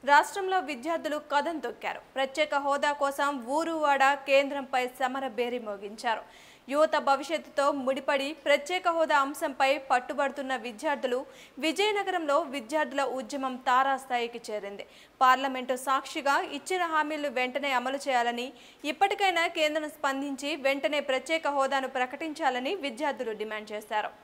రాష్ట్రంలో విద్యార్థులు కథం తొక్కారు ప్రత్యేక హోదా కోసం ఊరువాడ కేంద్రంపై సమర బేరి మోగించారు యువత భవిష్యత్తుతో ముడిపడి ప్రత్యేక హోదా అంశంపై పట్టుబడుతున్న విద్యార్థులు విజయనగరంలో విద్యార్థుల ఉద్యమం తారాస్థాయికి చేరింది పార్లమెంటు సాక్షిగా ఇచ్చిన హామీలు వెంటనే అమలు చేయాలని ఇప్పటికైనా కేంద్రం స్పందించి వెంటనే ప్రత్యేక హోదాను ప్రకటించాలని విద్యార్థులు డిమాండ్ చేశారు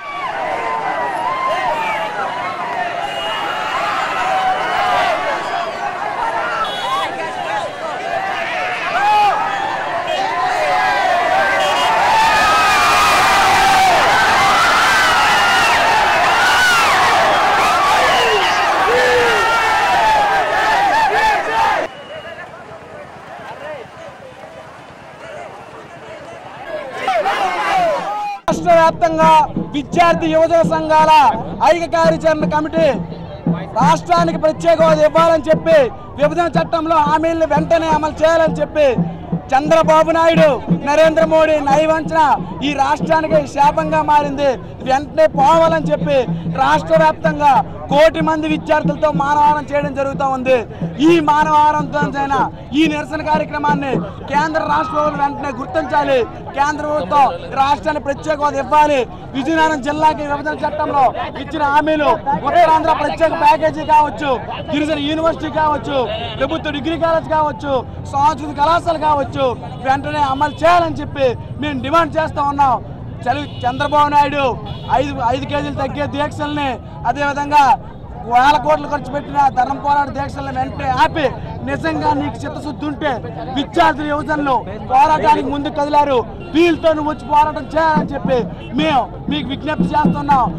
రాష్ట్ర వ్యాప్తంగా విద్యార్థి యువజన సంఘాల ఐక్య కార్యాచరణ కమిటీ రాష్ట్రానికి ప్రత్యేక హోదా ఇవ్వాలని చెప్పి విభజన చట్టంలో హామీలను వెంటనే అమలు చేయాలని చెప్పి చంద్రబాబు నాయుడు నరేంద్ర మోడీ నైవంచన ఈ రాష్ట్రానికి శాపంగా మారింది వెంటనే పోవాలని చెప్పి రాష్ట్ర వ్యాప్తంగా కోటి మంది విద్యార్థులతో మానవహారం చేయడం జరుగుతూ ఉంది ఈ మానవహారంతో ఈ నిరసన కార్యక్రమాన్ని కేంద్ర రాష్ట్ర ప్రభుత్వం వెంటనే గుర్తించాలి కేంద్ర ప్రభుత్వం రాష్ట్రానికి ప్రత్యేక హోదా ఇవ్వాలి విజయనగరం జిల్లాకి విభజన చట్టంలో ఇచ్చిన హామీలు ఉత్తరాంధ్ర ప్రత్యేక ప్యాకేజీ కావచ్చు గిరిజన యూనివర్సిటీ కావచ్చు ప్రభుత్వ డిగ్రీ కాలేజ్ కావచ్చు సంస్కృతి కళాశాల కావచ్చు వెంటనే అమలు చేయాలని చెప్పి మేము డిమాండ్ చేస్తూ ఉన్నాం చలి చంద్రబాబు నాయుడు ఐదు ఐదు కేజీలు తగ్గే దీక్షల్ని అదేవిధంగా వేల కోట్లు ఖర్చు పెట్టిన ధర్మ పోరాట దీక్షలను వెంటనే ఆపి నిజంగా నీకు చిత్తశుద్ధి ఉంటే విద్యార్థుల యువజనులు పోరాటానికి ముందుకు కదిలారు వీళ్ళతో నువ్వు వచ్చి పోరాటం చేయాలని చెప్పి మేము మీకు విజ్ఞప్తి చేస్తున్నాం